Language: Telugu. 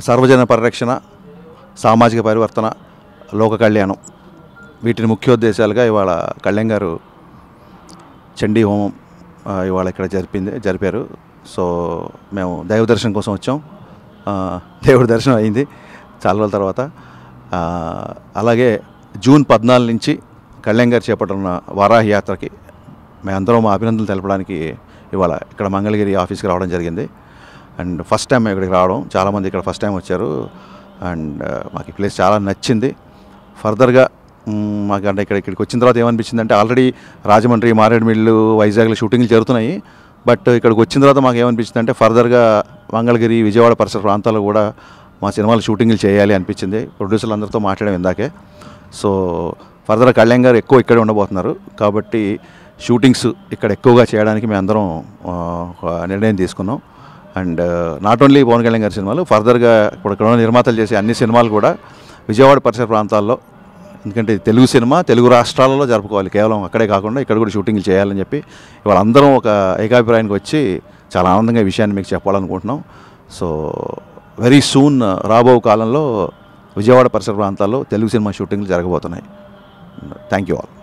సర్వజన పరిరక్షణ సామాజిక పరివర్తన లోక కళ్యాణం వీటిని ముఖ్యోద్దేశాలుగా ఇవాళ కళ్యాణ్ గారు చండీ హోమం ఆ, ఇవాళ ఇక్కడ జరిపింది జరిపారు సో మేము దైవ దర్శనం కోసం వచ్చాం ఆ, దేవుడి దర్శనం అయింది చాలా రోజుల తర్వాత ఆ, అలాగే జూన్ పద్నాలుగు నుంచి కళ్యాణ్ గారు చేపట్టున్న వారాహి యాత్రకి మేమందరం మా అభినందనలు తెలపడానికి ఇవాళ ఇక్కడ మంగళగిరి ఆఫీస్కి రావడం జరిగింది అండ్ ఫస్ట్ టైం మేము ఇక్కడికి రావడం చాలామంది ఇక్కడ ఫస్ట్ టైం వచ్చారు అండ్ మాకు ఈ ప్లేస్ చాలా నచ్చింది ఫర్దర్గా మ్, మాకు అంటే ఇక్కడ ఇక్కడికి వచ్చిన తర్వాత ఏమనిపించింది అంటే ఆల్రెడీ రాజమండ్రి మారేడుమిల్లు వైజాగ్లో షూటింగ్లు జరుగుతున్నాయి బట్ ఇక్కడికి వచ్చిన తర్వాత మాకు ఏమనిపించింది అంటే ఫర్దర్గా మంగళగిరి విజయవాడ పరిసర ప్రాంతాల్లో కూడా మా సినిమాలు షూటింగ్లు చేయాలి అనిపించింది ప్రొడ్యూసర్లు అందరితో మాట్లాడాం ఇందాకే సో ఫర్దర్ కళ్యాణ్ గారు ఎక్కువ ఇక్కడే ఉండబోతున్నారు కాబట్టి షూటింగ్స్ ఇక్కడ ఎక్కువగా చేయడానికి మేము అందరం ఆ, ఒక నిర్ణయం తీసుకున్నాం and not only Pawan Kalyan గారి సినిమాలు ఫర్దర్గా ఇప్పుడు ఇక్కడ ఉన్న నిర్మాతలు చేసే అన్ని సినిమాలు కూడా విజయవాడ పరిసర ప్రాంతాల్లో ఎందుకంటే ఇది తెలుగు సినిమా తెలుగు రాష్ట్రాలలో జరుపుకోవాలి కేవలం అక్కడే కాకుండా ఇక్కడ కూడా షూటింగ్లు చేయాలని చెప్పి ఇవాళ అందరం ఒక ఏకాభిప్రాయానికి వచ్చి చాలా ఆనందంగా ఈ విషయాన్ని మీకు చెప్పాలనుకుంటున్నాం సో వెరీ సూన్ రాబో కాలంలో విజయవాడ పరిసర ప్రాంతాల్లో తెలుగు సినిమా షూటింగ్లు జరగబోతున్నాయి థ్యాంక్ యూ ఆల్